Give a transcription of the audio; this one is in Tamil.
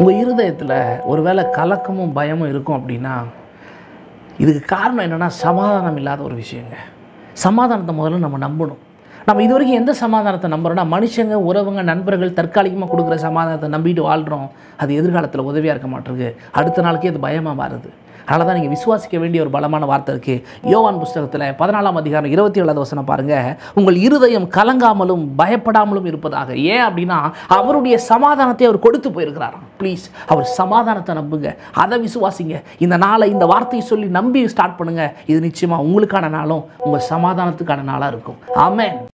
உங்கள் இருதயத்தில் ஒருவேளை கலக்கமும் பயமும் இருக்கும் அப்படின்னா இதுக்கு காரணம் என்னென்னா சமாதானம் இல்லாத ஒரு விஷயங்க சமாதானத்தை முதல்ல நம்ம நம்பணும் நம்ம இது வரைக்கும் எந்த சமாதானத்தை நம்புறோம்னா மனுஷங்க உறவுங்க நண்பர்கள் தற்காலிகமாக கொடுக்குற சமாதானத்தை நம்பிட்டு வாழ்கிறோம் அது எதிர்காலத்தில் உதவியாக இருக்க மாட்டிருக்கு அடுத்த நாளைக்கே அது பயமாக மாறுது அதனால தான் நீங்கள் விசுவாசிக்க வேண்டிய ஒரு பலமான வார்த்தை இருக்குது யோவான் புஸ்தகத்தில் பதினாலாம் அதிகாரம் இருபத்தி ஏழாவது வசனம் பாருங்கள் உங்கள் இருதயம் கலங்காமலும் பயப்படாமலும் இருப்பதாக ஏன் அப்படின்னா அவருடைய சமாதானத்தை அவர் கொடுத்து போயிருக்கிறாராம் ப்ளீஸ் அவர் சமாதானத்தை நம்புங்க அதை விசுவாசிங்க இந்த நாளை இந்த வார்த்தையை சொல்லி நம்பி ஸ்டார்ட் பண்ணுங்க இது நிச்சயமாக உங்களுக்கான நாளும் உங்கள் சமாதானத்துக்கான நாளாக இருக்கும் ஆமென்